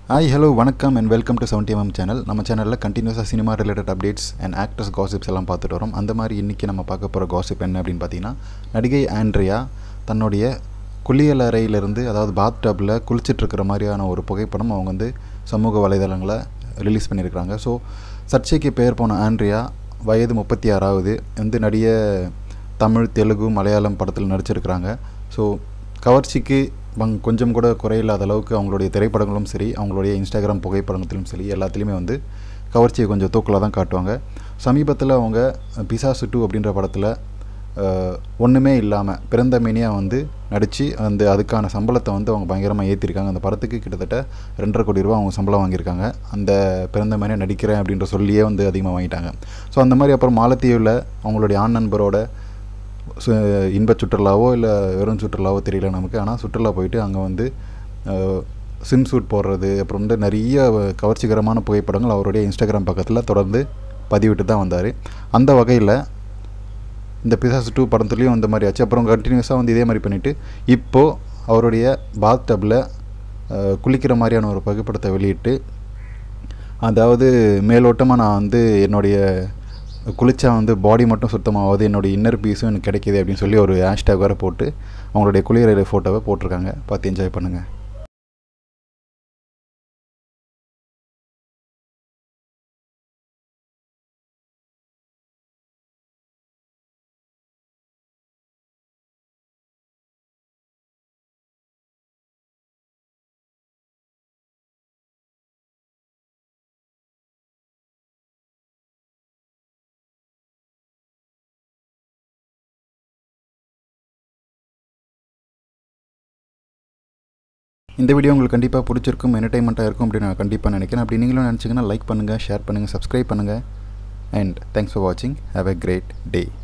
hi hello வணக்கம் and welcome to seventy MM channel நம்ம சேனலில் கண்டினியூஸாக cinema related updates and actors gossips எல்லாம் பார்த்துட்டு வரோம் அந்த மாதிரி இன்றைக்கி நம்ம பார்க்க போகிற காசிப் என்ன அப்படின்னு பார்த்தீங்கன்னா நடிகை ஆண்ட்ரியா தன்னுடைய குளியல் அறையிலிருந்து அதாவது பாத் டப்பில் குளிச்சிட்ருக்கிற மாதிரியான ஒரு புகைப்படம் அவங்க வந்து சமூக வலைதளங்களை ரிலீஸ் பண்ணியிருக்கிறாங்க ஸோ சர்ச்சைக்கு பெயர் போன ஆண்ட்ரியா வயது முப்பத்தி ஆறாவது வந்து நடிகை தமிழ் தெலுங்கு மலையாளம் படத்தில் நடிச்சிருக்கிறாங்க ஸோ கவர்ச்சிக்கு பங் கொஞ்சம் கூட குறையில்லாத அளவுக்கு அவங்களுடைய திரைப்படங்களும் சரி அவங்களுடைய இன்ஸ்டாகிராம் புகைப்படத்திலும் சரி எல்லாத்துலேயுமே வந்து கவர்ச்சியை கொஞ்சம் தூக்கில் தான் காட்டுவாங்க சமீபத்தில் அவங்க பிசாசு டூ அப்படின்ற படத்தில் ஒன்றுமே இல்லாமல் பிறந்த மேனியாக வந்து நடித்து அந்த அதுக்கான சம்பளத்தை வந்து அவங்க பயங்கரமாக ஏற்றிருக்காங்க அந்த படத்துக்கு கிட்டத்தட்ட ரெண்டரை கோடி ரூபா அவங்க சம்பளம் வாங்கியிருக்காங்க அந்த பிறந்த மேனியாக நடிக்கிறேன் அப்படின்ற சொல்லியே வந்து அதிகமாக வாங்கிட்டாங்க ஸோ அந்த மாதிரி அப்புறம் மாலத்தீவில் அவங்களுடைய ஆண் நண்பரோட சு இன்ப சுற்றுலாவோ இல்லை வெறும் சுற்றுலாவோ தெரியல நமக்கு ஆனால் சுற்றுலா போயிட்டு அங்கே வந்து ஸ்விம் சூட் போடுறது அப்புறம் வந்து நிறைய கவர்ச்சிகரமான புகைப்படங்கள் அவருடைய இன்ஸ்டாகிராம் பக்கத்தில் தொடர்ந்து பதிவிட்டு தான் வந்தார் அந்த வகையில் இந்த பிசாசு டூ படத்துலேயும் அந்த மாதிரி ஆச்சு அப்புறம் கண்டினியூஸாக வந்து இதே மாதிரி பண்ணிவிட்டு இப்போது அவருடைய பாத் டப்பில் குளிக்கிற மாதிரியான ஒரு புகைப்படத்தை வெளியிட்டு அதாவது மேலோட்டமாக நான் வந்து என்னுடைய குளிச்சா வந்து பாடி மட்டும் சுத்தமாகாது என்னோடய இன்னர் பீஸும் எனக்கு கிடைக்கிது அப்படின்னு சொல்லி ஒரு ஹேஷ்டேக் வேறு போட்டு அவங்களுடைய குளியல ஃபோட்டோவை போட்டிருக்காங்க பார்த்து என்ஜாய் பண்ணுங்கள் இந்த வீடியோ உங்களுக்கு கண்டிப்பாக பிடிச்சிருக்கும் என்டர்டைன்மெண்ட்டாக இருக்கும் அப்படின்னு நான் கண்டிப்பாக நினைக்கிறேன் அப்படி நீங்களும் நினச்சிங்கன்னா லைக் பண்ணுங்கள் ஷேர் பண்ணுங்கள் சப்ஸ்கிரைப் பண்ணுங்கள் அண்ட் தேங்க்ஸ் ஃபார் வாட்சிங் ஹாவ் எ கிரேட் டே